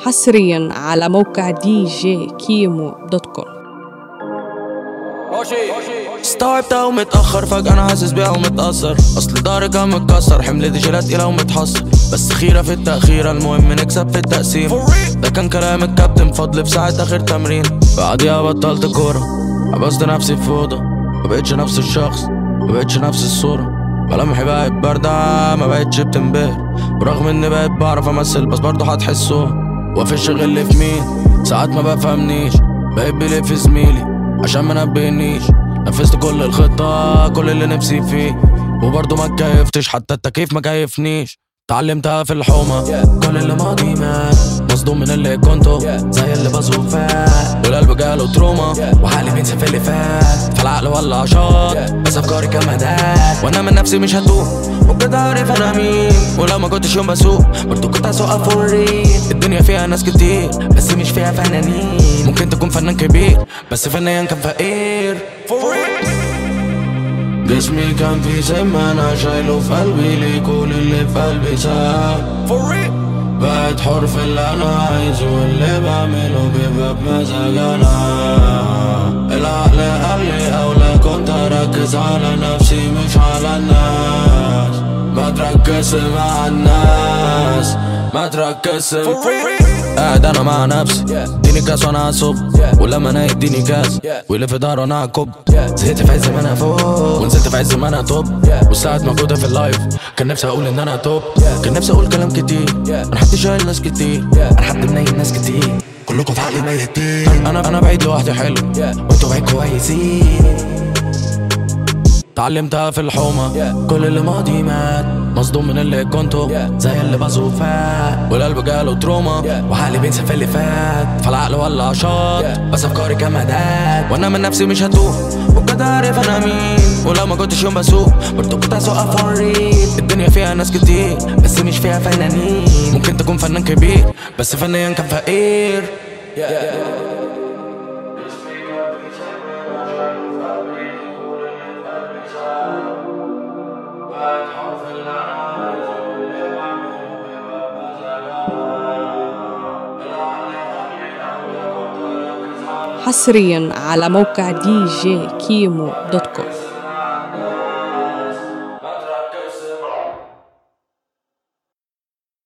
حصريا على موقع دي جي كيمو دوت كوم استوعبتها ومتأخر فجأة أنا حاسس بيها ومتأثر أصل ضهري كان متكسر حمل دي جيلات تقيلة ومتحصر بس خيرة في التأخيرة المهم نكسب في التقسيم ده كان كلام الكابتن فضل في ساعة آخر تمرين بعديها بطلت كورة حبست نفسي في أوضة مبقتش نفس الشخص مبقتش نفس الصورة ملامحي بقت باردة ما بقتش بتنبهر ورغم اني بقيت بعرف امثل بس برضه هتحسوها وافش غل في مين ساعات ما بفهمنيش بقيت بلف زميلي عشان ما نبهنيش نفذت كل الخطة كل اللي نفسي فيه وبرضه ما اتكيفتش حتى التكييف ما كيفنيش اتعلمتها في الحومة كل اللي ماضي مات مصدوم من اللي كنته زي اللي بزوق فات والقلب جاله تروما وعقلي بينسى في اللي فات فالعقل ولا شاط بس افكاري كمادات وانا من نفسي مش هتوه وكده عارف انا مين ولو ما كنتش يوم بسوق برضه كنت هسوق فوري الدنيا فيها ناس كتير بس مش فيها فنانين ممكن تكون فنان كبير بس فنيا كان فقير جسمي كان في زي ما انا شايله في قلبي ليه كل اللي في قلبي ساب بقيت حر في اللي انا عايزه واللي بعمله بيبقى بمزاج انا العقل قال لي اولى كنت اركز على نفسي مش على الناس ما تركز مع الناس ما تركز قاعد انا مع نفسي اديني كاس وانا اصب ولما انا يديني كاس واللي في ظهره انا اكب زهقت في عز ما انا فوق ونزلت في عز ما انا توب والساعات موجوده في اللايف كان نفسي اقول ان انا توب كان نفسي اقول كلام كتير انا حد شايل ناس كتير انا حد منيل ناس كتير كلكم في عقلي ميتين انا انا بعيد لوحدي حلو وانتوا بعيد كويسين اتعلمتها في الحومة كل اللي ماضي مات مصدوم من اللي كنته زي اللي بزوق فات والقلب جاله تروما وعقلي بينسى في اللي فات فالعقل ولا شاط بس افكاري كمادات وانا من نفسي مش هتوه وكده عارف انا مين ولو ما كنتش يوم بسوق برضه كنت هسوق افوري الدنيا فيها ناس كتير بس مش فيها فنانين ممكن تكون فنان كبير بس فنيا كان فقير حصريا على موقع دي جي كيمو دوت كوم